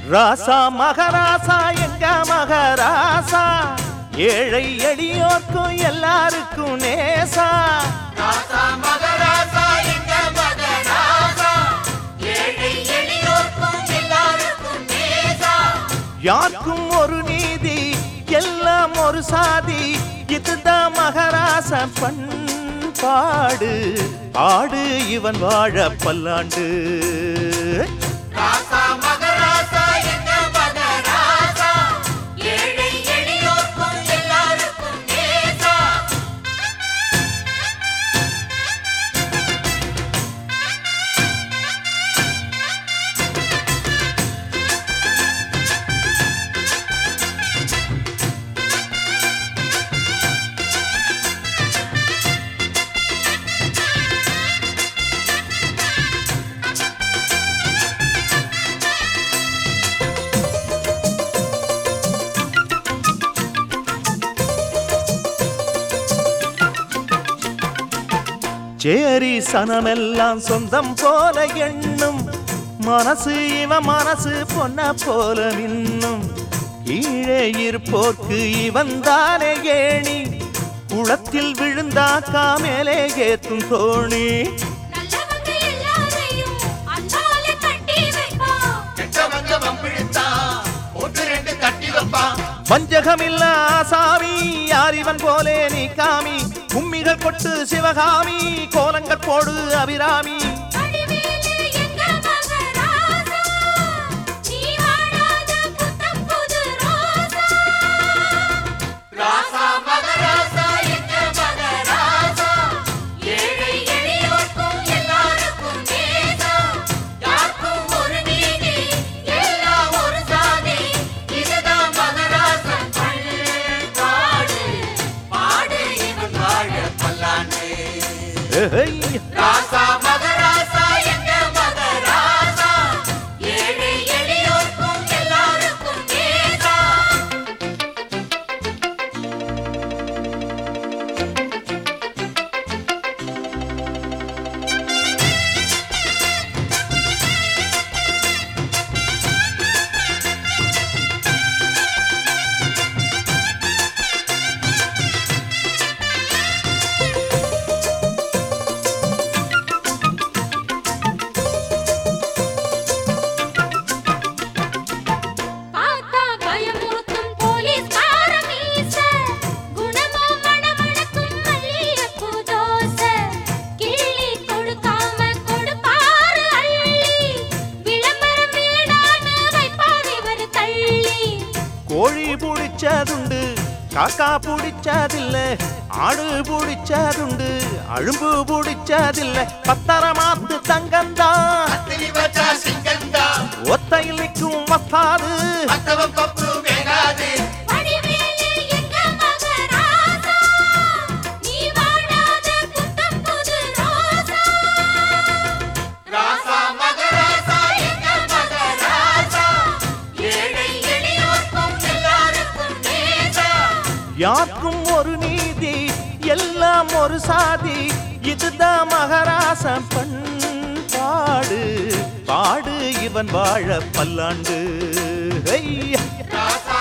ராசா மகராசா எங்க மகராசா ஏழை எளியோர்க்கும் எல்லாருக்கும் நேசா ராசா மகராசா எங்க மகராசா ஏழை எளியோர்க்கும் எல்லாருக்கும் நேசா யாருக்கும் ஒரு நீதி எல்லாம் ஒரு சாதி இதுதான் மகராச பண்பாடு ஆடு இவன் வாழ பல்லாண்டு ராசா மகராசா எங்க மகராசா ஏழை எளியோர்க்கும் எல்லாருக்கும் நேசா சேரி சனமெல்லாம் சொந்தம் போல எண்ணும் மனசு இவன் மனசு பொன்ன போல மின்னும் கீழே இருப்போர்க்கு இவன் தானே ஏணி குளத்தில் விழுந்தாக்கா மேலே ஏத்தும் தோணி நல்லவங்க எல்லாரையும் அன்பாலே கட்டி வைப்போம் கெட்டவங்க வம்பிழுத்தா ஒன்று ரெண்டு தட்டி வைப்பான் வஞ்சகமில்ல ஆசாமி யார் இவன் போலே நீ காமி கும்மிகள் கொட்டு சிவகாமி கோலங்கள் போடு அபிராமி வடிவேலு எங்க மகராசா நீ வாடாத புத்தம் புது ரோசா ராசா மகராசா எங்க மகராசா ஏழை எளியோர்க்கும் எல்லாருக்கும் நேசா யாருக்கும் ஒரு நீதி எல்லாம் ஒரு சாதி இதுதான் மகராசன் பண்பாடு பாடு இவன் வாழ பல்லாண்டு ஏய், ராசா மகராசா எங்க மகராசா ஏழை எளியோர்க்கும் எல்லாருக்கும் நேசா பார்த்தா பயமுறுத்தும் போலீஸ்கார மீச குணமோ மணமணக்கும் மல்லிகைப்பூ தோசை கிள்ளி கொடுக்காம கொடுப்பாரு அள்ளி விளம்பரம் வேணான்னு வைப்பார் இவர் தள்ளி கோழி புடிச்சதுண்டு காக்கா புடிச்சதில்ல ஆடு புடிச்சதுண்டு அழும்பு புடிச்சதில்ல பத்தரமாத்து தங்கந்தான் அத்திரி வச்சா சிங்கந்தா ஒத்தையில் நிற்கும் வஸ்தாது மத்தவன் பப்பு வேகாது வடிவேலு எங்க மகராசா நீ வாடாத புத்தம் புது ரோசா ராசா மகராசா எங்க மகராசா ஏழை எளியோர்க்கும் எல்லாருக்கும் நேசா யாருக்கும் ஒரு நீதி எல்லாம் ஒரு சாதி இதுதான் மகராசன் பண்பாடு பாடு இவன் வாழ பல்லாண்டு ஐயா ராசா